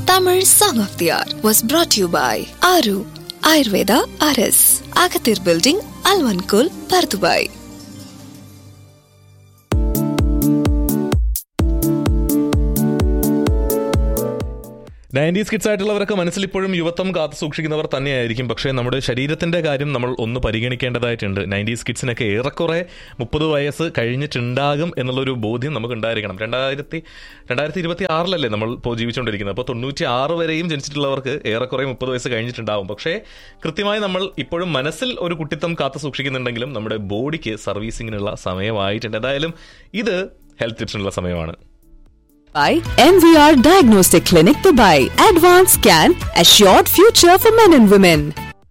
Tamil Song of the Hour was brought to you by Aru Ayurveda RS, Agathir Building, Alvankul, Pardubai. Nineties kids ആയിട്ടുള്ളവരൊക്കെ മനസ്സിൽ ഇപ്പോഴും യുവത്വം കാത്തു സൂക്ഷിക്കുന്നവർ തന്നെയായിരിക്കും പക്ഷേ നമ്മുടെ ശരീരത്തിന്റെ കാര്യം നമ്മൾ ഒന്ന് പരിഗണിക്കേണ്ടതായിട്ടുണ്ട് നയൻറ്റീസ് കിഡ്സിനൊക്കെ ഏറെക്കുറെ മുപ്പത് വയസ്സ് കഴിഞ്ഞിട്ടുണ്ടാകും എന്നുള്ളൊരു ബോധ്യം നമുക്ക് ഉണ്ടായിരിക്കണം രണ്ടായിരത്തി രണ്ടായിരത്തി ഇരുപത്തി ആറിലല്ലേ നമ്മൾ ഇപ്പോൾ ജീവിച്ചുകൊണ്ടിരിക്കുന്നത് അപ്പോൾ തൊണ്ണൂറ്റി ആറ് വരെയും ജനിച്ചിട്ടുള്ളവർക്ക് ഏറെക്കുറെ മുപ്പത് വയസ്സ് കഴിഞ്ഞിട്ടുണ്ടാവും പക്ഷേ കൃത്യമായി നമ്മൾ ഇപ്പോഴും മനസ്സിൽ ഒരു കുട്ടിത്തം കാത്തു സൂക്ഷിക്കുന്നുണ്ടെങ്കിലും നമ്മുടെ ബോഡിക്ക് സർവീസിങ്ങിനുള്ള സമയമായിട്ടുണ്ട് എന്തായാലും ഇത് ഹെൽത്ത് ടിപ്സിനുള്ള സമയമാണ് by MVR Diagnostic Clinic Dubai. Advanced Scan, Assured Future for Men and Women.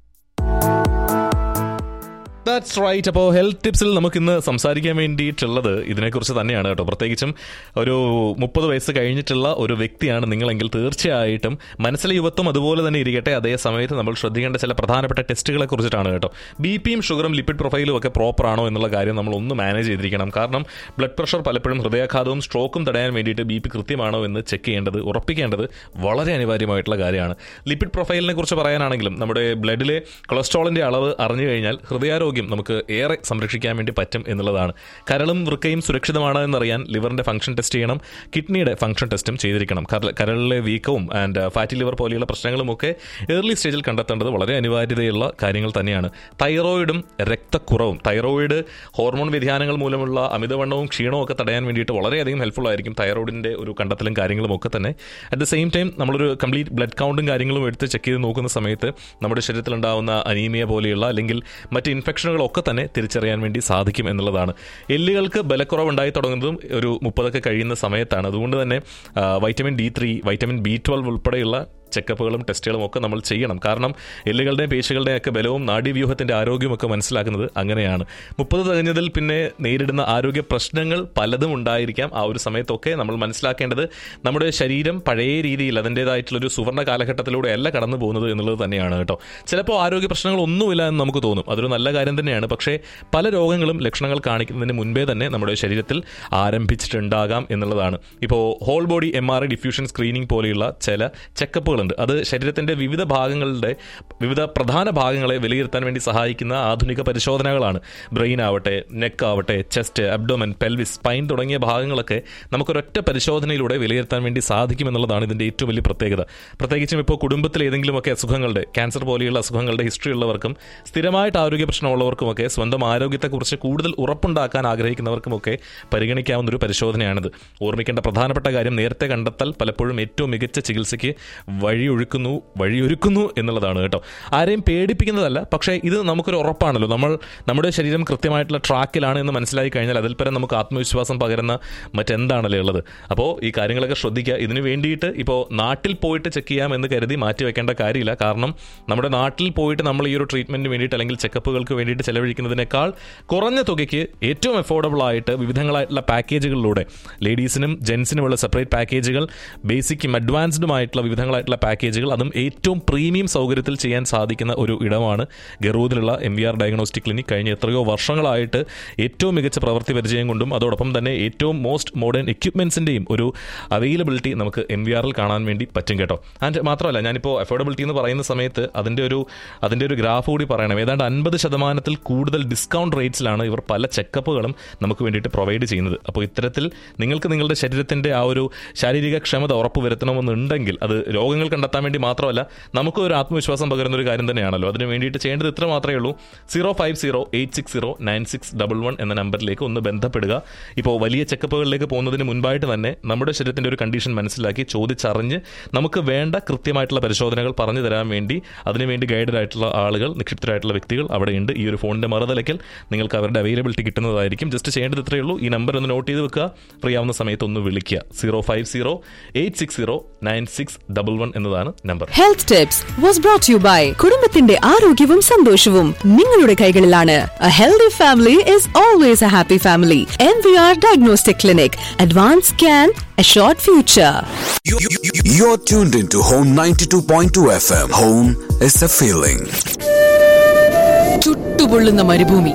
That's right അപ്പോൾ ഹെൽത്ത് ടിപ്സിൽ നമുക്ക് ഇന്ന് സംസാരിക്കാൻ വേണ്ടിയിട്ടുള്ളത് ഇതിനെക്കുറിച്ച് തന്നെയാണ് കേട്ടോ പ്രത്യേകിച്ചും ഒരു മുപ്പത് വയസ്സ് കഴിഞ്ഞിട്ടുള്ള ഒരു വ്യക്തിയാണ് നിങ്ങളെങ്കിൽ തീർച്ചയായിട്ടും മനസ്സിലെ യുവത്വം അതുപോലെ തന്നെ ഇരിക്കട്ടെ അതേ സമയത്ത് നമ്മൾ ശ്രദ്ധിക്കേണ്ട ചില പ്രധാനപ്പെട്ട ടെസ്റ്റുകളെ കുറിച്ചിട്ടാണ് കേട്ടോ ബി പിയും ഷുഗറും ലിപ്പിഡ് പ്രൊഫൈലും ഒക്കെ പ്രോപ്പർ ആണോ എന്നുള്ള കാര്യം നമ്മൾ ഒന്ന് മാനേജ് ചെയ്തിരിക്കണം കാരണം ബ്ലഡ് പ്രഷർ പലപ്പോഴും ഹൃദയാഘാതവും സ്ട്രോക്കും തടയാൻ വേണ്ടിയിട്ട് ബി പി കൃത്യമാണോ എന്ന് ചെക്ക് ചെയ്യേണ്ടത് ഉറപ്പിക്കേണ്ടത് വളരെ അനിവാര്യമായിട്ടുള്ള കാര്യമാണ് ലിപ്പിഡ് പ്രൊഫൈലിനെ കുറിച്ച് പറയാനാണെങ്കിലും നമ്മുടെ ബ്ലഡിലെ കൊളസ്ട്രോളിന്റെ അളവ് അറിഞ്ഞു കഴിഞ്ഞാൽ ഹൃദയാരോഗ്യം നമുക്ക് ഏറെ സംരക്ഷിക്കാൻ വേണ്ടി പറ്റും എന്നുള്ളതാണ് കരളും വൃക്കയും സുരക്ഷിതമാണ് എന്നറിയാൻ ലിവറിന്റെ ഫംഗ്ഷൻ ടെസ്റ്റ് ചെയ്യണം കിഡ്നിയുടെ ഫംഗ്ഷൻ ടെസ്റ്റും ചെയ്തിരിക്കണം കരൾ- കരളിലെ വീക്കവും ആൻഡ് ഫാറ്റി ലിവർ പോലെയുള്ള പ്രശ്നങ്ങളുമൊക്കെ ഏർലി സ്റ്റേജിൽ കണ്ടെത്തേണ്ടത് വളരെ അനിവാര്യതയുള്ള കാര്യങ്ങൾ തന്നെയാണ് തൈറോയിഡും രക്തക്കുറവും തൈറോയിഡ് ഹോർമോൺ വ്യതിയാനങ്ങൾ മൂലമുള്ള അമിതവണ്ണവും ക്ഷീണവും ഒക്കെ തടയാൻ വേണ്ടിയിട്ട് വളരെയധികം ഹെൽപ്ഫുൾ ആയിരിക്കും തൈറോയിഡിന്റെ ഒരു കണ്ടെത്തലും കാര്യങ്ങളും ഒക്കെ തന്നെ അറ്റ് ദ സെയിം ടൈം നമ്മളൊരു കംപ്ലീറ്റ് ബ്ലഡ് കൗണ്ടും കാര്യങ്ങളും എടുത്ത് ചെക്ക് ചെയ്ത് നോക്കുന്ന സമയത്ത് നമ്മുടെ ശരീരത്തിലുണ്ടാവുന്ന അനീമിയ പോലെയുള്ള അല്ലെങ്കിൽ മറ്റ് ഇൻഫെക്ഷനുകളൊക്കെ തന്നെ തിരിച്ചറിയാൻ വേണ്ടി സാധിക്കും എന്നുള്ളതാണ് എല്ലുകൾക്ക് ബലക്കുറവ് ഉണ്ടായി തുടങ്ങുന്നതും ഒരു മുപ്പതൊക്കെ കഴിയുന്ന സമയത്താണ് അതുകൊണ്ട് തന്നെ ആ, vitamin D three vitamin B twelve ഉൾപ്പെടെയുള്ള ചെക്കപ്പുകളും ടെസ്റ്റുകളും ഒക്കെ നമ്മൾ ചെയ്യണം കാരണം എല്ലുകളുടെയും പേശികളുടെയും ഒക്കെ ബലവും നാഡീവ്യൂഹത്തിന്റെ ആരോഗ്യവും ഒക്കെ മനസ്സിലാക്കുന്നത് അങ്ങനെയാണ് മുപ്പത് തികഞ്ഞതിൽ പിന്നെ നേരിടുന്ന ആരോഗ്യ പ്രശ്നങ്ങൾ പലതും ഉണ്ടായിരിക്കാം ആ ഒരു സമയത്തൊക്കെ നമ്മൾ മനസ്സിലാക്കേണ്ടത് നമ്മുടെ ശരീരം പഴയ രീതിയിൽ അതിൻ്റെതായിട്ടുള്ളൊരു സുവർണ്ണ കാലഘട്ടത്തിലൂടെ അല്ല കടന്നു പോകുന്നത് എന്നുള്ളത് തന്നെയാണ് കേട്ടോ ചിലപ്പോൾ ആരോഗ്യ പ്രശ്നങ്ങൾ ഒന്നുമില്ല എന്ന് നമുക്ക് തോന്നും അതൊരു നല്ല കാര്യം തന്നെയാണ് പക്ഷേ പല രോഗങ്ങളും ലക്ഷണങ്ങൾ കാണിക്കുന്നതിന് മുൻപേ തന്നെ നമ്മുടെ ശരീരത്തിൽ ആരംഭിച്ചിട്ടുണ്ടാകാം എന്നുള്ളതാണ് ഇപ്പോൾ whole body M R I diffusion screening പോലെയുള്ള ചില ചെക്കപ്പുകളുണ്ട് അത് ശരീരത്തിന്റെ വിവിധ ഭാഗങ്ങളുടെ വിവിധ പ്രധാന ഭാഗങ്ങളെ വിലയിരുത്താൻ വേണ്ടി സഹായിക്കുന്ന ആധുനിക പരിശോധനകളാണ് ബ്രെയിൻ ആവട്ടെ നെക്ക് ആവട്ടെ ചെസ്റ്റ് അബ്ഡോമൻ പെൽവിസ് സ്പൈൻ തുടങ്ങിയ ഭാഗങ്ങളൊക്കെ നമുക്കൊരൊറ്റ പരിശോധനയിലൂടെ വിലയിരുത്താൻ വേണ്ടി സാധിക്കുമെന്നുള്ളതാണ് ഇതിന്റെ ഏറ്റവും വലിയ പ്രത്യേകത പ്രത്യേകിച്ചും ഇപ്പോൾ കുടുംബത്തിൽ ഏതെങ്കിലുമൊക്കെ അസുഖങ്ങളുടെ ക്യാൻസർ പോലെയുള്ള അസുഖങ്ങളുടെ ഹിസ്റ്ററി ഉള്ളവർക്കും സ്ഥിരമായിട്ട് ആരോഗ്യ പ്രശ്നമുള്ളവർക്കുമൊക്കെ സ്വന്തം ആരോഗ്യത്തെക്കുറിച്ച് കൂടുതൽ ഉറപ്പുണ്ടാക്കാൻ ആഗ്രഹിക്കുന്നവർക്കുമൊക്കെ പരിഗണിക്കാവുന്ന ഒരു പരിശോധനയാണിത് ഓർമ്മിക്കേണ്ട പ്രധാനപ്പെട്ട കാര്യം നേരത്തെ കണ്ടെത്തൽ പലപ്പോഴും ഏറ്റവും മികച്ച ചികിത്സയ്ക്ക് വഴിയൊഴുക്കുന്നു വഴിയൊരുക്കുന്നു എന്നുള്ളതാണ് കേട്ടോ ആരെയും പേടിപ്പിക്കുന്നതല്ല പക്ഷേ ഇത് നമുക്കൊരു ഉറപ്പാണല്ലോ നമ്മൾ നമ്മുടെ ശരീരം കൃത്യമായിട്ടുള്ള ട്രാക്കിലാണ് എന്ന് മനസ്സിലായി കഴിഞ്ഞാൽ അതിൽ പരം നമുക്ക് ആത്മവിശ്വാസം പകരുന്ന മറ്റെന്താണല്ലോ ഉള്ളത് അപ്പോൾ ഈ കാര്യങ്ങളൊക്കെ ശ്രദ്ധിക്കുക ഇതിന് വേണ്ടിയിട്ട് ഇപ്പോൾ നാട്ടിൽ പോയിട്ട് ചെക്ക് ചെയ്യാം എന്ന് കരുതി മാറ്റി വെക്കേണ്ട കാര്യമില്ല കാരണം നമ്മുടെ നാട്ടിൽ പോയിട്ട് നമ്മൾ ഈ ഒരു ട്രീറ്റ്മെന്റിന് വേണ്ടിയിട്ട് അല്ലെങ്കിൽ ചെക്കപ്പുകൾക്ക് വേണ്ടിയിട്ട് ചെലവഴിക്കുന്നതിനേക്കാൾ കുറഞ്ഞ തുകയ്ക്ക് ഏറ്റവും അഫോർഡബിൾ ആയിട്ട് വിവിധങ്ങളായിട്ടുള്ള പാക്കേജുകളിലൂടെ ലേഡീസിനും ജെൻസിനുമുള്ള സെപ്പറേറ്റ് പാക്കേജുകൾ ബേസിക്കും അഡ്വാൻസ്ഡുമായിട്ടുള്ള വിവിധങ്ങളായിട്ടുള്ള പാക്കേജുകൾ അതും ഏറ്റവും പ്രീമിയം സൗകര്യത്തിൽ ചെയ്യാൻ സാധിക്കുന്ന ഒരു ഇടമാണ് ഗറൂദിലുള്ള M V R diagnostic clinic കഴിഞ്ഞ എത്രയോ വർഷങ്ങളായിട്ട് ഏറ്റവും മികച്ച പ്രവൃത്തി പരിചയം കൊണ്ടും അതോടൊപ്പം തന്നെ ഏറ്റവും മോസ്റ്റ് മോഡേൺ എക്യുപ്മെന്റ്സിന്റെയും ഒരു അവൈലബിലിറ്റി നമുക്ക് എം വി ആറിൽ കാണാൻ വേണ്ടി പറ്റും കേട്ടോ ആൻഡ് മാത്രമല്ല ഞാനിപ്പോൾ അഫോർഡബിലിറ്റി എന്ന് പറയുന്ന സമയത്ത് അതിൻ്റെ ഒരു അതിൻ്റെ ഒരു ഗ്രാഫ് കൂടി പറയണം ഏതാണ്ട് അൻപത് ശതമാനത്തിൽ കൂടുതൽ ഡിസ്കൗണ്ട് റേറ്റ്സിലാണ് ഇവർ പല ചെക്കപ്പുകളും നമുക്ക് വേണ്ടിയിട്ട് പ്രൊവൈഡ് ചെയ്യുന്നത് അപ്പോൾ ഇത്തരത്തിൽ നിങ്ങൾക്ക് നിങ്ങളുടെ ശരീരത്തിൻ്റെ ആ ഒരു ശാരീരിക ക്ഷമത ഉറപ്പുവരുത്തണമെന്നുണ്ടെങ്കിൽ അത് രോഗങ്ങൾ കണ്ടെത്താൻ വേണ്ടി മാത്രമല്ല നമുക്ക് ഒരു ആത്മവിശ്വാസം പകരുന്ന ഒരു കാര്യം തന്നെയാണല്ലോ അതിന് വേണ്ടിയിട്ട് ചെയ്യേണ്ടത് ഇത്ര മാത്രമേ ഉള്ളൂ zero five zero eight six zero nine six double one എന്ന നമ്പറിലേക്ക് ഒന്ന് ബന്ധപ്പെടുക ഇപ്പോൾ വലിയ ചെക്കപ്പുകളിലേക്ക് പോകുന്നതിന് മുൻപായിട്ട് തന്നെ നമ്മുടെ ശരീരത്തിൻ്റെ ഒരു കണ്ടീഷൻ മനസ്സിലാക്കി ചോദിച്ചറിഞ്ഞ് നമുക്ക് വേണ്ട കൃത്യമായിട്ടുള്ള പരിശോധനകൾ പറഞ്ഞു തരാൻ വേണ്ടി അതിനുവേണ്ടി ഗൈഡഡ് ആയിട്ടുള്ള ആളുകൾ നിക്ഷിപ്തരായിട്ടുള്ള വ്യക്തികൾ അവിടെ ഉണ്ട് ഈ ഒരു ഫോണിന്റെ മറുതലയ്ക്കൽ നിങ്ങൾക്ക് അവരുടെ അവൈലബിലിറ്റി കിട്ടുന്നതായിരിക്കും ജസ്റ്റ് ചെയ്യേണ്ടത് ഇത്രയേ ഉള്ളൂ ഈ നമ്പർ ഒന്ന് നോട്ട് ചെയ്ത് വെക്കുക ഫ്രീ ആവുന്ന സമയത്ത് ഒന്ന് വിളിക്കുക zero five zero eight six zero nine six double one എന്നതാണ് number Health Tips was brought to you by കുടുംബത്തിന്റെ ആരോഗ്യവും സന്തോഷവും നിങ്ങളുടെ കൈകളിലാണ് A healthy family is always a happy family. MVR Diagnostic Clinic. Advanced Scan, Assured Future. You- you- you- You're tuned into Home 92.2 FM. Home is a feeling. ചുട്ടുപൊള്ളുന്ന മരുഭൂമി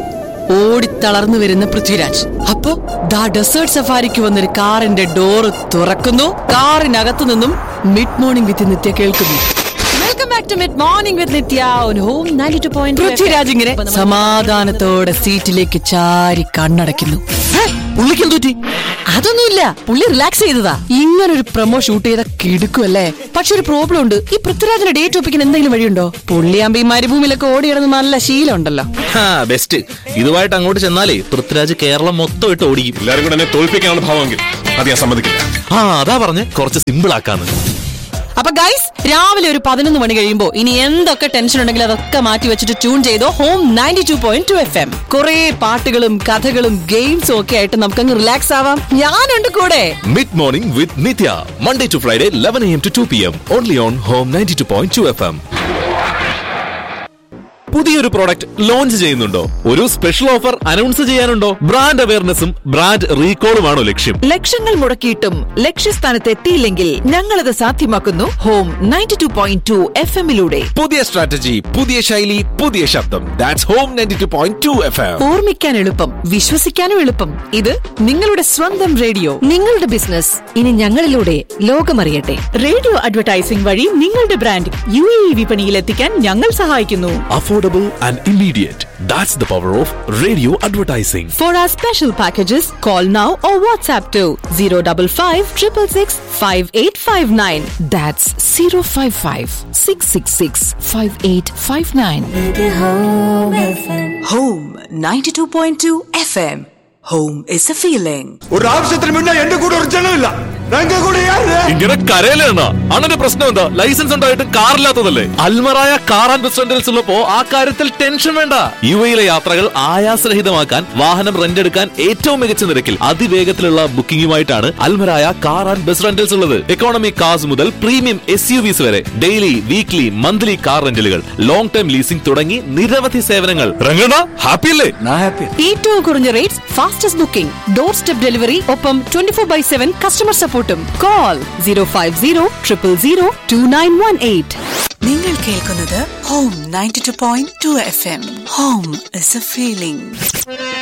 ഓടിത്തളർന്നു വരുന്ന പൃഥ്വിരാജ് അപ്പോ ദാ desert സഫാരിക്ക് വന്നൊരു കാറിന്റെ ഡോറ് തുറക്കുന്നു കാറിനകത്തു നിന്നും മിഡ് മോർണിംഗ് വിത്ത് നിത്യ കേൾക്കുന്നു welcome back to mid morning with Nithya on home 92.2 Prithviraj ഇങ്ങനെ സമാധാനത്തോടെ സീറ്റിലേക്ക് ചാരി കണ്ണടയ്ക്കുന്നു പുള്ളിക്കും തൂറ്റി അതൊന്നുമില്ല പുള്ളി റിലാക്സ് ചെയ്തതാ ഇങ്ങനൊരു പ്രൊമോ ഷൂട്ട് ചെയ്ത കിടുക്കുമല്ലേ പക്ഷെ ഒരു പ്രോബ്ലം ഉണ്ട് ഈ പൃഥ്വിരാജിന്റെ ഡേറ്റ് ഒപ്പിക്കാൻ എന്തെങ്കിലും വഴിയുണ്ടോ പുള്ളിയാകുമ്പോ ഈ മരുഭൂമിയിലൊക്കെ ഓടി കിടന്ന് നല്ല ശീലം ഉണ്ടല്ലോ ബെസ്റ്റ് ഇതുമായിട്ട് അങ്ങോട്ട് ചെന്നാലേ പൃഥ്വിരാജ് കേരളം മൊത്തം ഇട്ട് ഓടിക്കും എല്ലാവരും കൂടെ എന്നെ തോൽപ്പിക്കാനുള്ള ഭാവമെങ്കിൽ അത് ഞാൻ സമ്മതിക്കില്ല ആ അതാ പറഞ്ഞ് കുറച്ച് സിമ്പിൾ ആക്കാന്ന് അപ്പൊ ഗൈസ് രാവിലെ ഒരു പതിനൊന്ന് മണി കഴിയുമ്പോ ഇനി എന്തൊക്കെ ടെൻഷൻ ഉണ്ടെങ്കിലും അതൊക്കെ മാറ്റി വെച്ചിട്ട് ട്യൂൺ ചെയ്തോ home ninety two point two F M കുറെ പാട്ടുകളും കഥകളും ഗെയിംസും ഒക്കെ ആയിട്ട് നമുക്കങ്ങ് റിലാക്സ് ആവാം ഞാനുണ്ട് കൂടെ mid morning with Nithya Monday to Friday eleven AM to two P M only on home ninety two point two F M പുതിയൊരു പ്രോഡക്റ്റ് ലോഞ്ച് ചെയ്യുന്നുണ്ടോ ഒരു സ്പെഷ്യൽ ഓഫർ അനൗൺസ് ചെയ്യാനുണ്ടോ ബ്രാൻഡ് അവയർനെസ്സും ബ്രാൻഡ് റീകോളുമാണോ ലക്ഷ്യം ലക്ഷങ്ങൾ മുടക്കിയിട്ടും ലക്ഷ്യസ്ഥാനത്ത് എത്തിയില്ലെങ്കിൽ ഞങ്ങളത് സാധ്യമാക്കുന്നു home ninety two point two F എമ്മിലൂടെ പുതിയ സ്ട്രാറ്റജി പുതിയ ശൈലി പുതിയ ശബ്ദം that's home ninety two point two F M ഓർമ്മിക്കാൻ എളുപ്പം വിശ്വസിക്കാനും എളുപ്പം ഇത് നിങ്ങളുടെ സ്വന്തം റേഡിയോ നിങ്ങളുടെ ബിസിനസ് ഇനി ഞങ്ങളിലൂടെ ലോകമറിയട്ടെ റേഡിയോ അഡ്വർടൈസിംഗ് വഴി നിങ്ങളുടെ ബ്രാൻഡ് യു എ വിപണിയിൽ എത്തിക്കാൻ ഞങ്ങൾ സഹായിക്കുന്നു affordable and immediate that's the power of radio advertising for our special packages call now or WhatsApp to zero double five triple six five eight five nine that's zero five five six six six five eight five nine Home 92.2 FM. Home is a feeling. ഒരു ആവശ്യത്തിന് മുന്നേ എന്റെ കൂടെ ഒരു ജനമില്ല എന്റെ കൂടെ ആര്? ഇങ്ങനെ കരയിലെണ്ണ അണ്ണന്റെ പ്രശ്നം എന്താ ലൈസൻസ് ഉണ്ടായിട്ടും കാറില്ലാത്തതല്ലേ Almarai car and bus rentals ഉള്ളപ്പോ ആ കാര്യത്തിൽ ടെൻഷൻ വേണ്ട യു എയിലെ യാത്രകൾ ആയാസരഹിതമാക്കാൻ വാഹനം റെന്റ് എടുക്കാൻ ഏറ്റവും മികച്ച നിരക്കിൽ അതിവേഗത്തിലുള്ള ബുക്കിംഗുമായിട്ടാണ് Almarai car and bus rentals ഉള്ളത് എക്കോണമി കാർസ് മുതൽ പ്രീമിയം എസ് യു വിസ് വരെ ഡെയിലി വീക്ക്ലി മന്ത്ലി കാർ റെന്റലുകൾ ലോങ് ടൈം ലീസിംഗ് തുടങ്ങി നിരവധി സേവനങ്ങൾ രംഗണ ഹാപ്പി അല്ലേ ഏറ്റവും കുറഞ്ഞ rates fastest booking door step delivery ഒപ്പം twenty four by seven customer സപ്പോർട്ടും call zero five zero triple zero two nine one eight നിങ്ങൾ കേൾക്കുന്നത് home 92.2 F M home is a feeling